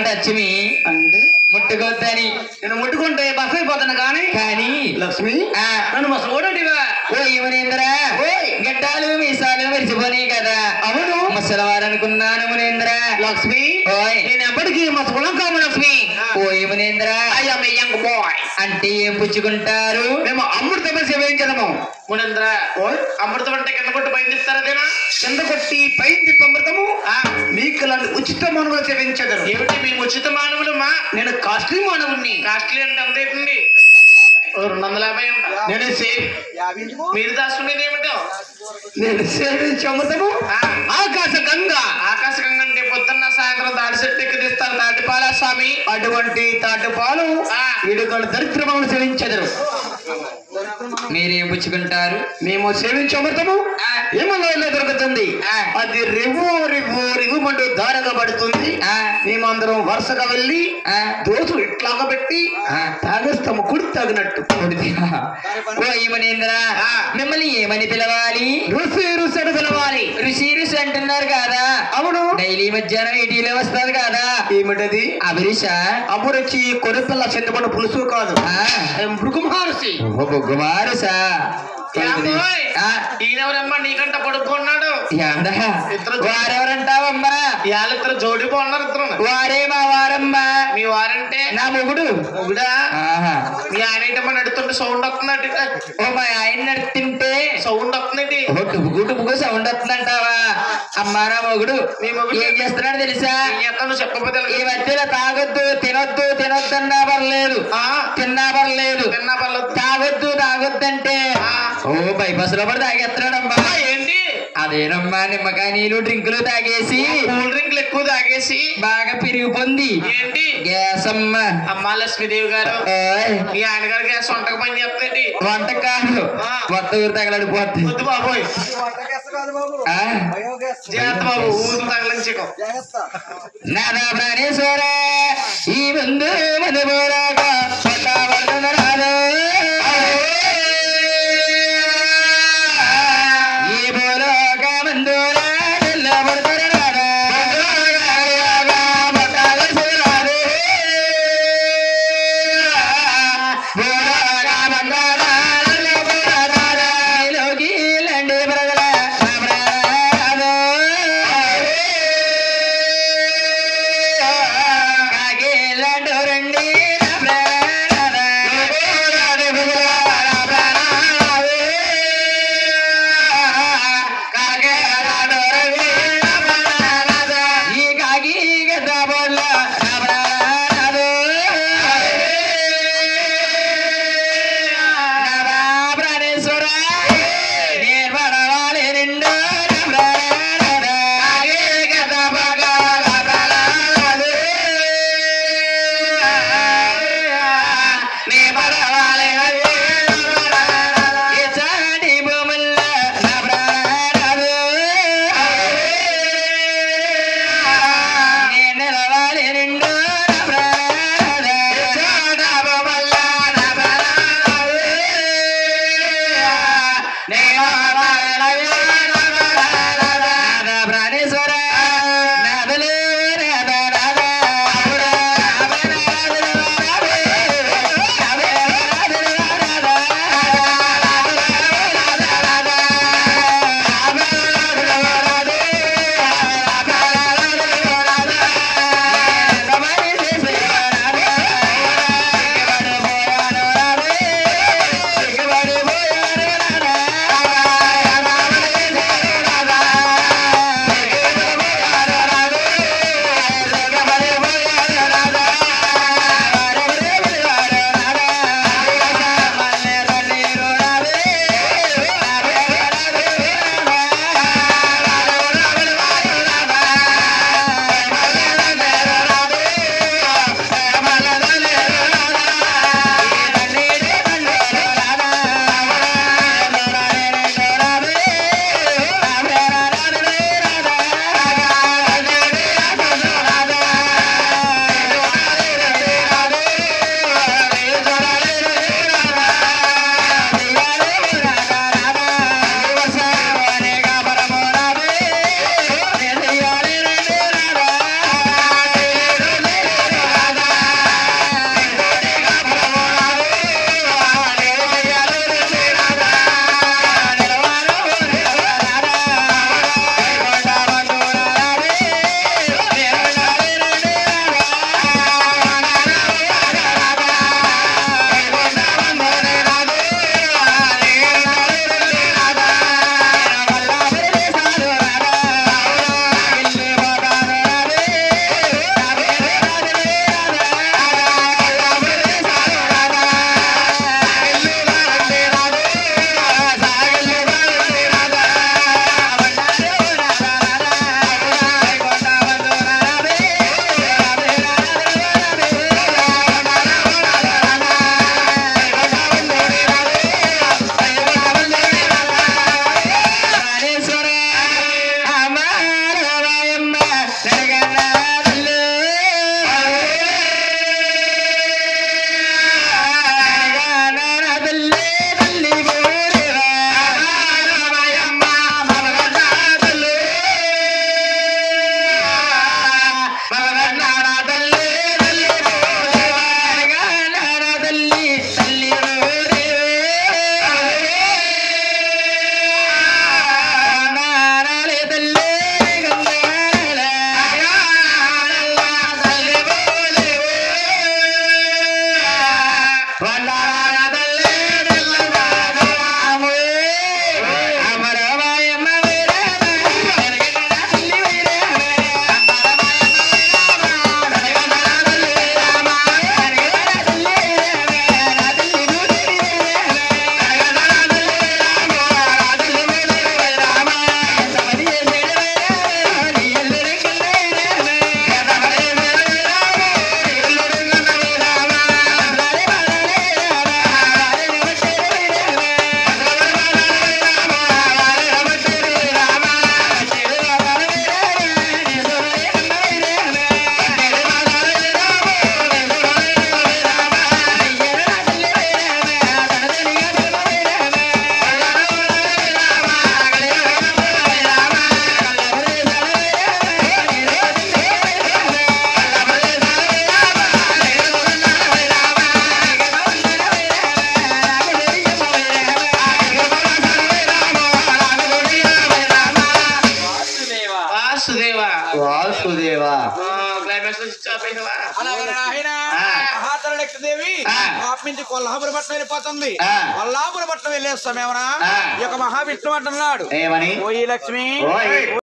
లక్ష్మి అంటే ముట్టుకోద్దని నేను ముట్టుకుంటే బస్ అయిపోతాను కానీ కానీ లక్ష్మి ఆ, నన్ను మస్తు ఓడటివా ఓ యమునేంద్ర ఓయ్. గడ్డాలు మీసాలు మరిచిపోనీ కదా అవును ముసలవారు అనుకున్నాను మునేంద్ర లక్ష్మి ఓయ్ నేను ఎప్పటికీ మస్తు కులం కాము లక్ష్మి ఓ Yamunendra I am a young boy అంటే ఏం పుచ్చుకుంటారు మేము అమృతమే సేవించదము మునేంద్ర ఓయ్ అమృతం అంటే కింద కొట్టి పైన తిస్తారదేనా కింద కొట్టి పైన తిప్పి అమృతము మీకు అలాంటి ఉచిత మానవులు సేవించదరు ఏమిటి మేము ఉచిత మానవులు మా నేను కాస్ట్లీ మానవుని కాస్ట్లీ అంటే ఎంత అవుతుంది ఓ రెండు వందల యాభై అంట నేను సేవ్ మీరు దాచుకునేది ఏమిటో నేను సేవించే అమృతము ఆకాశ గంగ ఆకాశ గంగ అంటే పొద్దున్న సాయంత్రం తాటి చెట్టు ఎక్కి తీస్తారు తాటిపాల స్వామి అటువంటి తాటిపాలు ఇడుకలు దరిద్రమను సేవించెదరు మీరేం పుచ్చుకుంటారు మేము సేవించే అమృతము ఆ. ఏమన్నా దొరుకుతుంది ఆ. అది రివ్వు రివ్వు రివ్వు అంటూ దారగా పడుతుంది ఆ. మేమందరం వరుసగా వెళ్ళి ఆ, దోసులు ఇట్లాగా పెట్టి ఆ. తాగేస్తాము కుడి తాగినట్టు కొడుతున్నా. ఓ యమునేంద్ర ఆ. మిమ్మల్ని ఏమని పిలవాలి రుసి రుసడు పిలవాలి ఋషి ఋషి అంటున్నారు కదా అవును డైలీ మధ్యాహ్నం ఈటీలో వస్తుంది కదా ఏమిటది అభిరుష అమరుచి కొరిపిల్ల చింతపండు పులుసు కాదు మృగు మహర్షి బొగ్గుమారుసా ఈయనెవరమ్మా నీకంట పడుకున్నాడు ఇద్దరు జో- వారెవరంటావమ్మా వాళ్ళిద్దరు జోడి బాగున్నారు ఇద్దరు వారే మా వారమ్మా మీ వారంటే నా మొగుడు మొగుడా ఆహా. మీ ఆయన ఏంటమ్మా నడుతుంటే సౌండ్ వస్తుందండి ఓ మా ఆయన నడుతుంటే సౌండ్ వస్తుందండి ఓ టుబుకు టుబుకు సౌండ్ వస్తుందంటావా అమ్మా నా మొగుడు మీ మొగుడు ఏం చేస్తున్నాడు తెలుసా ఎక్కడ చెప్పకపోతే ఈ మధ్యలో తాగొద్దు తినొద్దు తినొద్దు అన్నా పర్లేదు ఆ, తిన్నా పర్లేదు తిన్నా పర్లేదు తాగొద్దు తాగొద్దంటే ఆ. ఓ బైపాస్ లో పడి తాగేస్తున్నాడమ్మా ఆ, ఏంటి అదేనమ్మా నిమ్మకాయ నీళ్ళు డ్రింకులు తాగేసి కూల్ డ్రింక్లు ఎక్కువ తాగేసి బాగా పెరిగి పొంది ఏంటి గ్యాస్ అమ్మ అమ్మా లక్ష్మీదేవి గారు ఓయ్, మీ ఆయన గారు గ్యాస్ వంటకు పని చేస్తుందండి వంట కాదు ఆ. మొత్తం ఊరు తగలడిపోద్ది వద్దు బాబోయ్ ఆ? జాగ్రత్త బాబు ఊరు తగలించకు నాదా ప్రాణేశ్వర ఈ ముందు మన పోరాగా పట్టాబడుతున్నాడు ఈ భూలోక మందురా నిల్లబడుతున్నాడు పట్టాబడుతున్నాడు భూలోక మందురా నిల్లబడుతున్నాడు లోకిలండి ప్రజల ప్రాణాలు. కాకిలాంటి రండి నా ప్రాణాలు. నా ప్రాణాలు. కాకిలాంటి రండి నా ప్రాణాలు. ఈ కాకి గద్ద బొల్ల నా ప్రాణాలు. నా ప్రాణేశ్వర నేను పడవాలి నిండు నా ప్రాణాలు. కాకి గద్ద బొల్ల నా ప్రాణాలు. నీ పడవాలి ఈ చాటి భూముల్లో నా ప్రాణాలు. నీ నిలవాలి నిండు నా ప్రాణాలు. చాట భూముల్లో నా ప్రాణాలు. నీ నిలవాలి నా ప్రాణాలు. నాద ప్రాణేశ్వర నాదలు నాద నాద ఆ చాపైనవా ఆ. మహాతర లక్ష్మీదేవి ఆ. పాప నుంచి కొల్లాపుర పట్నం వెళ్ళిపోతుంది ఆ. కొల్లాపుర పట్నం వెళ్ళేస్తామేమన్నా ఆ. ఈ యొక్క మహావిష్ణువు అంటున్నాడు ఏమని ఓయి లక్ష్మి ఓయ్